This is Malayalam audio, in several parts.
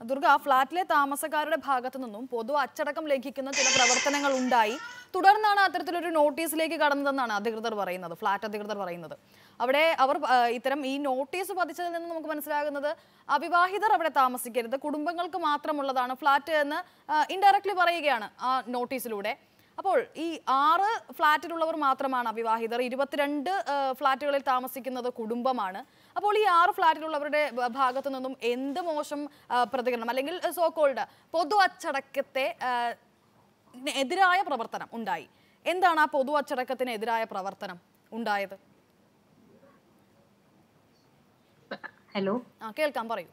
ദുർഗ ഫ്ളാറ്റിലെ താമസക്കാരുടെ ഭാഗത്തു നിന്നും പൊതു അച്ചടക്കം ലംഘിക്കുന്ന ചില പ്രവർത്തനങ്ങൾ ഉണ്ടായി തുടർന്നാണ് അത്തരത്തിലൊരു നോട്ടീസിലേക്ക് കടന്നതെന്നാണ് അധികൃതർ പറയുന്നത് ഫ്ളാറ്റ് അധികൃതർ പറയുന്നത് അവിടെ അവർ ആ, ഇത്തരം ഈ നോട്ടീസ് പതിച്ചതിൽ നിന്ന് നമുക്ക് മനസ്സിലാകുന്നത് അവിവാഹിതർ അവിടെ താമസിക്കരുത് കുടുംബങ്ങൾക്ക് മാത്രമുള്ളതാണ് ഫ്ളാറ്റ് എന്ന് ഇൻഡയറക്ട്ലി പറയുകയാണ് ആ നോട്ടീസിലൂടെ അപ്പോൾ ഈ ആറ് ഫ്ലാറ്റിലുള്ളവർ മാത്രമാണ് അവിവാഹിതർ ഇരുപത്തിരണ്ട് ആ, ഫ്ലാറ്റുകളിൽ താമസിക്കുന്നത് കുടുംബമാണ് അപ്പോൾ ഈ ആറ് ഫ്ലാറ്റിലുള്ളവരുടെ ഭ- ഭാഗത്തു നിന്നും എന്ത് മോശം ആ, പ്രതികരണം അല്ലെങ്കിൽ സോ കോൾഡ് പൊതു അച്ചടക്കത്തെ ആ, ന് എതിരായ പ്രവർത്തനം ഉണ്ടായി എന്താണ് ആ പൊതു അച്ചടക്കത്തിന് എതിരായ പ്രവർത്തനം ഉണ്ടായത് ഹലോ ആ കേൾക്കാം പറയൂ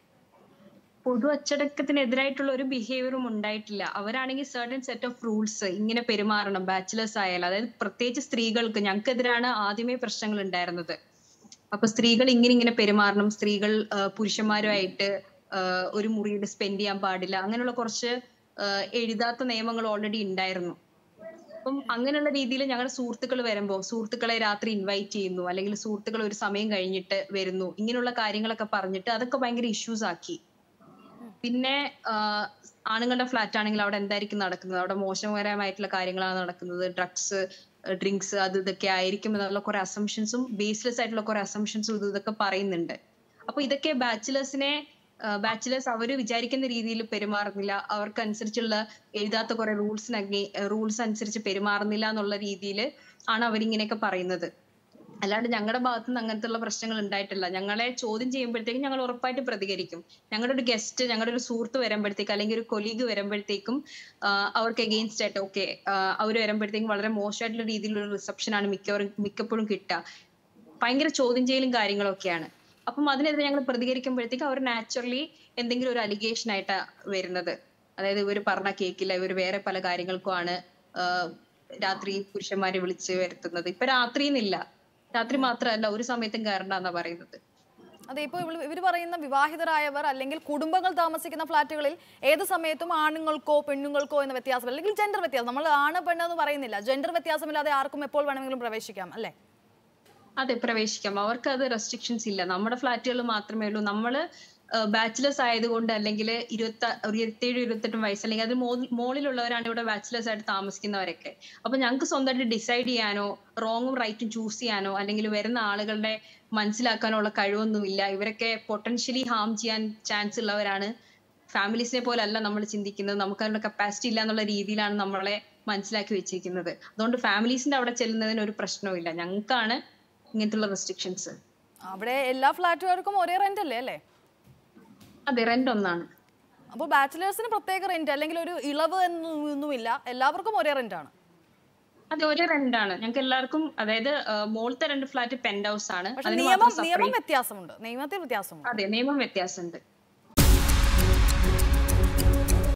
പൊതു അച്ചടക്കത്തിനെതിരായിട്ടുള്ള ഒരു ബിഹേവിയറും ഉണ്ടായിട്ടില്ല അവരാണെങ്കിൽ സർട്ടൻ സെറ്റ് ഓഫ് റൂൾസ് ഇങ്ങനെ പെരുമാറണം ബാച്ചിലേഴ്സ് ആയാലും അതായത് പ്രത്യേകിച്ച് സ്ത്രീകൾക്ക് ഞങ്ങൾക്കെതിരാണ് ആദ്യമേ പ്രശ്നങ്ങൾ ഉണ്ടായിരുന്നത് അപ്പൊ സ്ത്രീകൾ ഇങ്ങനെ ഇങ്ങനെ പെരുമാറണം സ്ത്രീകൾ ആ, പുരുഷന്മാരുമായിട്ട് ആ, ഒരു മുറിയിൽ സ്പെൻഡ് ചെയ്യാൻ പാടില്ല അങ്ങനെയുള്ള കുറച്ച് ആ, എഴുതാത്ത നിയമങ്ങൾ ഓൾറെഡി ഉണ്ടായിരുന്നു അപ്പം അങ്ങനെയുള്ള രീതിയിൽ ഞങ്ങളുടെ സുഹൃത്തുക്കൾ വരുമ്പോൾ സുഹൃത്തുക്കളെ രാത്രി ഇൻവൈറ്റ് ചെയ്യുന്നു അല്ലെങ്കിൽ സുഹൃത്തുക്കൾ ഒരു സമയം കഴിഞ്ഞിട്ട് വരുന്നു ഇങ്ങനെയുള്ള കാര്യങ്ങളൊക്കെ പറഞ്ഞിട്ട് അതൊക്കെ ഭയങ്കര ഇഷ്യൂസ് ആക്കി പിന്നെ ആഹ് ആണുങ്ങളുടെ ഫ്ലാറ്റ് ആണെങ്കിൽ അവിടെ എന്തായിരിക്കും നടക്കുന്നത് അവിടെ മോശകരമായിട്ടുള്ള കാര്യങ്ങളാണ് നടക്കുന്നത് ഡ്രഗ്സ് ഡ്രിങ്ക്സ് അത് ഇതൊക്കെ ആയിരിക്കും എന്നുള്ള കുറെ അസംഷൻസും ബേസ്ലെസ് ആയിട്ടുള്ള കുറെ അസംഷൻസും ഇത് ഇതൊക്കെ പറയുന്നുണ്ട് അപ്പൊ ഇതൊക്കെ ബാച്ചിലേഴ്സിനെ ബാച്ചിലേഴ്സ് അവർ വിചാരിക്കുന്ന രീതിയിൽ പെരുമാറുന്നില്ല അവർക്ക് അനുസരിച്ചുള്ള എഴുതാത്ത കുറെ റൂൾസിനൊക്കെ റൂൾസ് അനുസരിച്ച് പെരുമാറുന്നില്ല എന്നുള്ള രീതിയിൽ ആണ് അവരിങ്ങനെയൊക്കെ പറയുന്നത് അല്ലാണ്ട് ഞങ്ങളുടെ ഭാഗത്തു നിന്ന് അങ്ങനത്തെ പ്രശ്നങ്ങൾ ഉണ്ടായിട്ടില്ല ഞങ്ങളെ ചോദ്യം ചെയ്യുമ്പോഴത്തേക്കും ഞങ്ങൾ ഉറപ്പായിട്ട് പ്രതികരിക്കും ഞങ്ങളുടെ ഒരു ഗസ്റ്റ് ഞങ്ങളുടെ ഒരു സുഹൃത്ത് വരുമ്പോഴത്തേക്ക് അല്ലെങ്കിൽ ഒരു കൊലീഗ് വരുമ്പോഴത്തേക്കും ആഹ് അവർക്ക് എഗെയിൻസ്റ്റ് ആയിട്ട് ഓക്കെ അവർ വരുമ്പോഴത്തേക്കും വളരെ മോശമായിട്ടുള്ള രീതിയിലുള്ള റിസപ്ഷൻ ആണ് മിക്കവാറും മിക്കപ്പോഴും കിട്ടുക ഭയങ്കര ചോദ്യം ചെയ്യലും കാര്യങ്ങളൊക്കെയാണ് അപ്പം അതിനെതിരെ ഞങ്ങൾ പ്രതികരിക്കുമ്പോഴത്തേക്ക് അവർ നാച്ചുറലി എന്തെങ്കിലും ഒരു അലിഗേഷൻ ആയിട്ടാ വരുന്നത് അതായത് ഇവർ പറഞ്ഞ കേക്കില്ല ഇവർ വേറെ പല കാര്യങ്ങൾക്കുമാണ് ആഹ് രാത്രി പുരുഷന്മാരെ വിളിച്ച് വരുത്തുന്നത് ഇപ്പൊ രാത്രി എന്നില്ല രാത്രി മാത്രമല്ല ഒരു സമയത്തും കയറണ്ടെന്നാ പറയുന്നത് അതെ ഇപ്പോൾ ഇവർ പറയുന്ന വിവാഹിതരായവർ അല്ലെങ്കിൽ കുടുംബങ്ങൾ താമസിക്കുന്ന ഫ്ലാറ്റുകളിൽ ഏത് സമയത്തും ആണുങ്ങൾക്കോ പെണ്ണുങ്ങൾക്കോ എന്ന വ്യത്യാസം അല്ലെങ്കിൽ ജെൻഡർ വ്യത്യാസം നമ്മൾ ആണ് പെണ്ണ് എന്ന് പറയുന്നില്ല ജെൻഡർ വ്യത്യാസമില്ലാതെ ആർക്കും എപ്പോൾ വേണമെങ്കിലും പ്രവേശിക്കാം അല്ലേ അതെ പ്രവേശിക്കാം അവർക്ക് അത് റെസ്ട്രിക്ഷൻസ് ഇല്ല നമ്മുടെ ഫ്ലാറ്റുകൾ മാത്രമേ ഉള്ളൂ നമ്മള് ബാച്ചിലേഴ്സ് ആയതുകൊണ്ട് അല്ലെങ്കിൽ ഇരുപത്തി ഒരു ഇരുപത്തേഴ് ഇരുപത്തെട്ടും വയസ്സ് അല്ലെങ്കിൽ അത് മോ- മോളിലുള്ളവരാണ് ഇവിടെ ബാച്ചിലേഴ്സ് ആയിട്ട് താമസിക്കുന്നവരൊക്കെ അപ്പൊ ഞങ്ങൾക്ക് സ്വന്തമായിട്ട് ഡിസൈഡ് ചെയ്യാനോ റോങ്ങും റൈറ്റും ചൂസ് ചെയ്യാനോ അല്ലെങ്കിൽ വരുന്ന ആളുകളുടെ മനസ്സിലാക്കാനോ ഉള്ള കഴിവൊന്നുമില്ല ഇവരൊക്കെ പൊട്ടൻഷ്യലി ഹാം ചെയ്യാൻ ചാൻസ് ഉള്ളവരാണ് ഫാമിലീസിനെ പോലെ അല്ല നമ്മൾ ചിന്തിക്കുന്നത് നമുക്ക് അതിനുള്ള കപ്പാസിറ്റി ഇല്ല എന്നുള്ള രീതിയിലാണ് നമ്മളെ മനസ്സിലാക്കി വെച്ചിരിക്കുന്നത് അതുകൊണ്ട് ഫാമിലീസിന്റെ അവിടെ ചെല്ലുന്നതിന് ഒരു പ്രശ്നവും ഇല്ല ഞങ്ങൾക്കാണ് ഇങ്ങനത്തുള്ള റെസ്ട്രിക്ഷൻസ് അവിടെ എല്ലാ ഫ്ലാറ്റുകാർക്കും ഒരേ റെന്റ് അല്ലേ അല്ലേ അതെ റെന്റ് ഒന്നാണ് അപ്പോൾ ബാച്ചിലേഴ്സിന് പ്രത്യേക റെന്റ് അല്ലെങ്കിൽ ഒരു ഇളവ് എന്നൊന്നുമില്ല എല്ലാവർക്കും ഒരേ റെന്റ് ആണ് അതെ ഒരേ റെന്റ് ആണ് ഞങ്ങൾക്ക് എല്ലാവർക്കും അതായത് മോളത്തെ രണ്ട് ഫ്ലാറ്റ് പെന്റ് ഹൗസ് ആണ് പക്ഷെ അതിന് നിയമം മാത്രം നിയമം separate- വ്യത്യാസമുണ്ട് നിയമത്തിൽ വ്യത്യാസമുണ്ട് അതെ നിയമം വ്യത്യാസമുണ്ട്